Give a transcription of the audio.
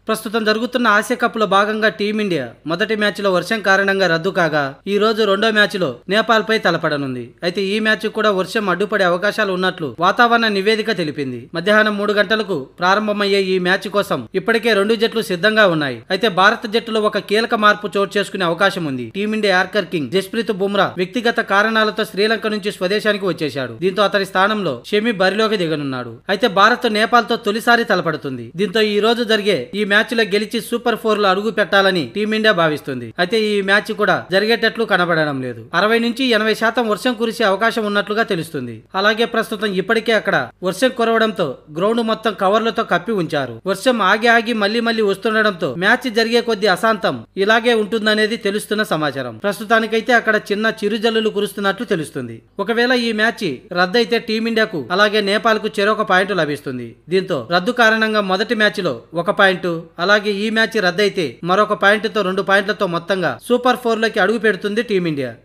ప్రస్తుతం జరుగుతున్న Asia cup లో భాగంగా టీమిండియా మొదటి మ్యాచ్ లో వర్షం కారణంగా రద్దు కాగా ఈ రోజు రెండో మ్యాచ్ లో నేపాల్ పై తలపడనుంది అయితే ఈ మ్యాచ్ కూడా వర్షం అడ్డుపడే అవకాశాలు ఉన్నట్లు వాతావరణ నివేదిక తెలిపింది మధ్యాహ్నం మూడు గంటలకు ప్రారంభమయ్యే ఈ మ్యాచ్ కోసం ఇప్పటికే రెండు జట్లు సిద్ధంగా ఉన్నాయి అయితే భారత జట్టులో ఒక కీలక మార్పు చోటు చేసుకునే అవకాశం ఉంది team India yorker king Jasprit Bumrah వ్యక్తిగత కారణాలతో శ్రీలంక నుంచి స్వదేశానికి వచ్చేశాడు దీంతో అతని స్థానంలో షమి బరిలోకి దిగనున్నాడు అయితే భారత్ నేపాల్ తో తొలిసారి తలపడుతుంది దీంతో ఈ రోజు జరిగే ఈ మ్యాచ్ లో గెలిచి సూపర్ ఫోర్ లో అడుగు పెట్టాలని టీమిండియా భావిస్తుంది అయితే ఈ మ్యాచ్ కూడా జరిగేటట్లు కనబడడం లేదు అరవై నుంచి ఎనభై శాతం వర్షం కురిసే అవకాశం ఉన్నట్లుగా తెలుస్తుంది అలాగే ప్రస్తుతం ఇప్పటికే అక్కడ వర్షం కురవడంతో గ్రౌండ్ మొత్తం కవర్లతో కప్పి ఉంచారు వర్షం ఆగి ఆగి మళ్లీ మళ్లీ వస్తుండడంతో మ్యాచ్ జరిగే కొద్ది అశాంతం ఇలాగే ఉంటుందనేది తెలుస్తున్న సమాచారం ప్రస్తుతానికైతే అక్కడ చిన్న చిరుజల్లులు కురుస్తున్నట్లు తెలుస్తుంది ఒకవేళ ఈ మ్యాచ్ రద్దయితే టీమిండియాకు అలాగే నేపాల్ కు చెరొక పాయింట్ లభిస్తుంది దీంతో రద్దు కారణంగా మొదటి మ్యాచ్ లో ఒక పాయింట్ అలాగే ఈ మ్యాచ్ రద్దయితే మరొక పాయింట్ తో రెండు పాయింట్లతో మొత్తంగా సూపర్ ఫోర్ లోకి అడుగు పెడుతుంది టీమిండియా